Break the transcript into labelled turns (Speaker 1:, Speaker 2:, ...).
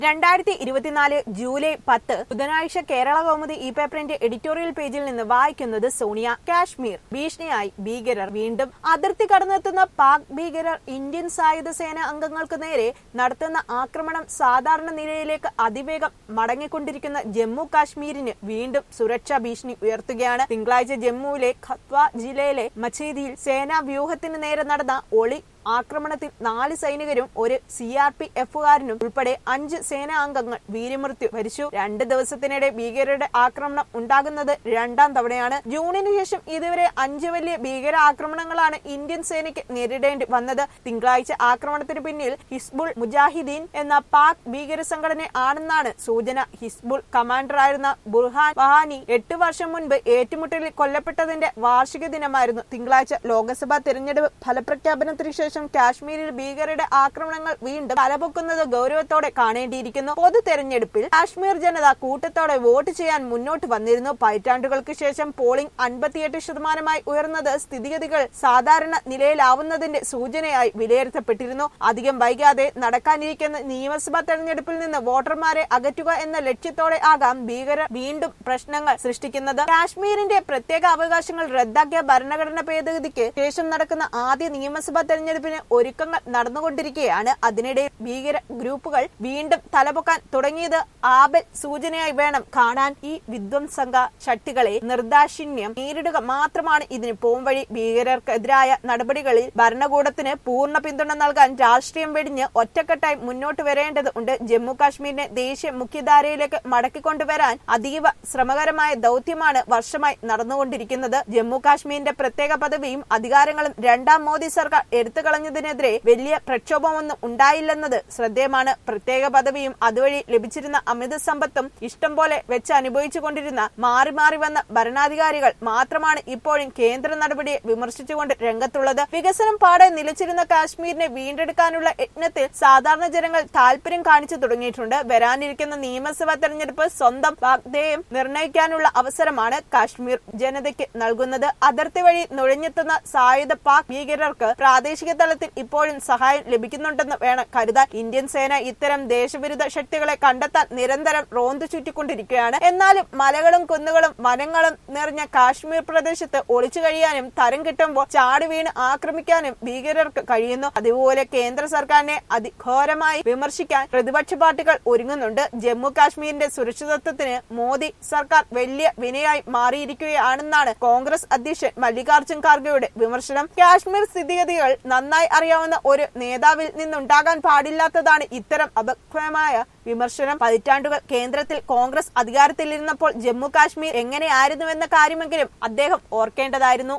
Speaker 1: രണ്ടായിരത്തി ഇരുപത്തിനാല് ജൂലൈ പത്ത് ബുധനാഴ്ച കേരള കൗമുദി ഇ പേപ്പറിന്റെ എഡിറ്റോറിയൽ പേജിൽ നിന്ന് വായിക്കുന്നത് സോണിയ കാശ്മീർ ഭീഷണിയായി ഭീകരർ വീണ്ടും അതിർത്തി കടന്നെത്തുന്ന പാക് ഭീകരർ ഇന്ത്യൻ സായുധ സേന അംഗങ്ങൾക്ക് നേരെ നടത്തുന്ന ആക്രമണം സാധാരണ നിലയിലേക്ക് അതിവേഗം മടങ്ങിക്കൊണ്ടിരിക്കുന്ന ജമ്മു കാശ്മീരിന് വീണ്ടും സുരക്ഷാ ഭീഷണി ഉയർത്തുകയാണ് തിങ്കളാഴ്ച ജമ്മുവിലെ ഖത്വ ജില്ലയിലെ മച്ചേദിയിൽ സേനാ വ്യൂഹത്തിന് നേരെ നടന്ന ഒളി ആക്രമണത്തിൽ നാല് സൈനികരും ഒരു സി ആർ പി എഫുകാരനും ഉൾപ്പെടെ അഞ്ച് സേനാ അംഗങ്ങൾ വീരമൃത്യു വരിച്ചു രണ്ട് ദിവസത്തിനിടെ ഭീകരരുടെ ആക്രമണം ഉണ്ടാകുന്നത് രണ്ടാം തവണയാണ് ജൂണിന് ശേഷം ഇതുവരെ അഞ്ച് വലിയ ഭീകര ആക്രമണങ്ങളാണ് ഇന്ത്യൻ സേനയ്ക്ക് നേരിടേണ്ടി വന്നത് തിങ്കളാഴ്ച ആക്രമണത്തിന് പിന്നിൽ ഹിസ്ബുൾ മുജാഹിദീൻ എന്ന പാക് ഭീകര സംഘടന ആണെന്നാണ് സൂചന ഹിസ്ബുൾ കമാൻഡറായിരുന്ന ബുർഹാൻ വഹാനി എട്ട് വർഷം മുൻപ് ഏറ്റുമുട്ടലിൽ കൊല്ലപ്പെട്ടതിന്റെ വാർഷിക ദിനമായിരുന്നു തിങ്കളാഴ്ച ലോക്സഭാ തെരഞ്ഞെടുപ്പ് ഫലപ്രഖ്യാപനത്തിന് ശേഷം കാശ്മീരിൽ ഭീകരരുടെ ആക്രമണങ്ങൾ വീണ്ടും തലപൊക്കുന്നത് ഗൗരവത്തോടെ കാണേണ്ടിയിരിക്കുന്നു പൊതു തെരഞ്ഞെടുപ്പിൽ കാശ്മീർ ജനത കൂട്ടത്തോടെ വോട്ട് ചെയ്യാൻ മുന്നോട്ട് വന്നിരുന്നു പതിറ്റാണ്ടുകൾക്ക് ശേഷം പോളിംഗ് അൻപത്തിയെട്ട് ശതമാനമായി ഉയർന്നത് സ്ഥിതിഗതികൾ സാധാരണ നിലയിലാവുന്നതിന്റെ സൂചനയായി വിലയിരുത്തപ്പെട്ടിരുന്നു അധികം വൈകാതെ നടക്കാനിരിക്കുന്ന നിയമസഭാ തെരഞ്ഞെടുപ്പിൽ നിന്ന് വോട്ടർമാരെ അകറ്റുക എന്ന ലക്ഷ്യത്തോടെ ആകാം ഭീകരർ വീണ്ടും പ്രശ്നങ്ങൾ സൃഷ്ടിക്കുന്നത് കാശ്മീരിന്റെ പ്രത്യേക അവകാശങ്ങൾ റദ്ദാക്കിയ ഭരണഘടന ഭേദഗതിക്ക് ശേഷം നടക്കുന്ന ആദ്യ നിയമസഭാ തെരഞ്ഞെടുപ്പിന് ഒരുക്കങ്ങൾ നടന്നുകൊണ്ടിരിക്കുകയാണ് അതിനിടെ ഭീകര ഗ്രൂപ്പുകൾ വീണ്ടും തലപൊക്കാൻ തുടങ്ങിയത് ആബൽ സൂചനയായി വേണം കാണാൻ ഈ വിധ്വംസംഗ ശക്തികളെ നിർദാക്ഷിണ്യം നേരിടുക മാത്രമാണ് ഇതിന് പോംവഴി ഭീകരർക്കെതിരായ നടപടികളിൽ ഭരണകൂടത്തിന് പൂർണ്ണ പിന്തുണ നൽകാൻ രാഷ്ട്രീയം വെടിഞ്ഞ് ഒറ്റക്കെട്ടായി മുന്നോട്ട് വരേണ്ടത് ഉണ്ട് ജമ്മു കാശ്മീരിനെ ദേശീയ മുഖ്യധാരയിലേക്ക് മടക്കിക്കൊണ്ടുവരാൻ അതീവ ശ്രമകരമായ ദൗത്യമാണ് വർഷമായി നടന്നുകൊണ്ടിരിക്കുന്നത് ജമ്മു കാശ്മീരിന്റെ പ്രത്യേക പദവിയും അധികാരങ്ങളും രണ്ടാം മോദി സർക്കാർ എടുത്തു കളഞ്ഞതിനെതിരെ വലിയ പ്രക്ഷോഭമൊന്നും ഉണ്ടായില്ലെന്നത് ശ്രദ്ധേയമാണ് പ്രത്യേക പദവിയും അതുവഴി ലഭിച്ചിരുന്ന അമിത സമ്പത്തും ഇഷ്ടം പോലെ വെച്ച് അനുഭവിച്ചുകൊണ്ടിരുന്ന മാറി മാറി വന്ന ഭരണാധികാരികൾ മാത്രമാണ് ഇപ്പോഴും കേന്ദ്ര നടപടിയെ വിമർശിച്ചുകൊണ്ട് രംഗത്തുള്ളത് വികസനം പാടെ നിലച്ചിരുന്ന കാശ്മീരിനെ വീണ്ടെടുക്കാനുള്ള യജ്ഞത്തിൽ സാധാരണ ജനങ്ങൾ താല്പര്യം കാണിച്ചു തുടങ്ങിയിട്ടുണ്ട് വരാനിരിക്കുന്ന നിയമസഭാ തെരഞ്ഞെടുപ്പ് സ്വന്തം വാഗ്ദേയം നിർണ്ണയിക്കാനുള്ള അവസരമാണ് കാശ്മീർ ജനതയ്ക്ക് നൽകുന്നത് അതിർത്തി വഴി നുഴഞ്ഞെത്തുന്ന സായുധ പാക് ഭീകരർക്ക് പ്രാദേശിക തലത്തിൽ ഇപ്പോഴും സഹായം ലഭിക്കുന്നുണ്ടെന്ന് വേണം കരുതാൻ ഇന്ത്യൻ സേന ഇത്തരം ദേശവിരുദ്ധ ശക്തികളെ കണ്ടെത്താൻ നിരന്തരം റോന്തു ചുറ്റിക്കൊണ്ടിരിക്കുകയാണ് എന്നാലും മലകളും കുന്നുകളും വനങ്ങളും നിറഞ്ഞ കാശ്മീർ പ്രദേശത്ത് ഒളിച്ചു കഴിയാനും തരം കിട്ടുമ്പോൾ ചാടി വീണ് ആക്രമിക്കാനും ഭീകരർക്ക് കഴിയുന്നു അതുപോലെ കേന്ദ്ര സർക്കാരിനെ അതിഘോരമായി വിമർശിക്കാൻ പ്രതിപക്ഷ പാർട്ടികൾ ഒരുങ്ങുന്നുണ്ട് ജമ്മു കാശ്മീരിന്റെ സുരക്ഷിതത്വത്തിന് മോദി സർക്കാർ വലിയ വിനയായി മാറിയിരിക്കുകയാണെന്നാണ് കോൺഗ്രസ് അധ്യക്ഷൻ മല്ലികാർജ്ജുൻ ഖാർഗെയുടെ വിമർശനം കാശ്മീർ സ്ഥിതിഗതികൾ നന്നായി അറിയാവുന്ന ഒരു നേതാവിൽ നിന്നുണ്ടാകാൻ പാടില്ലാത്തതാണ് ഇത്തരം അപക്വമായ വിമർശനം പതിറ്റാണ്ടുകൾ കേന്ദ്രത്തിൽ കോൺഗ്രസ് അധികാരത്തിലിരുന്നപ്പോൾ ജമ്മു കാശ്മീർ എങ്ങനെയായിരുന്നുവെന്ന കാര്യമെങ്കിലും അദ്ദേഹം ഓർക്കേണ്ടതായിരുന്നു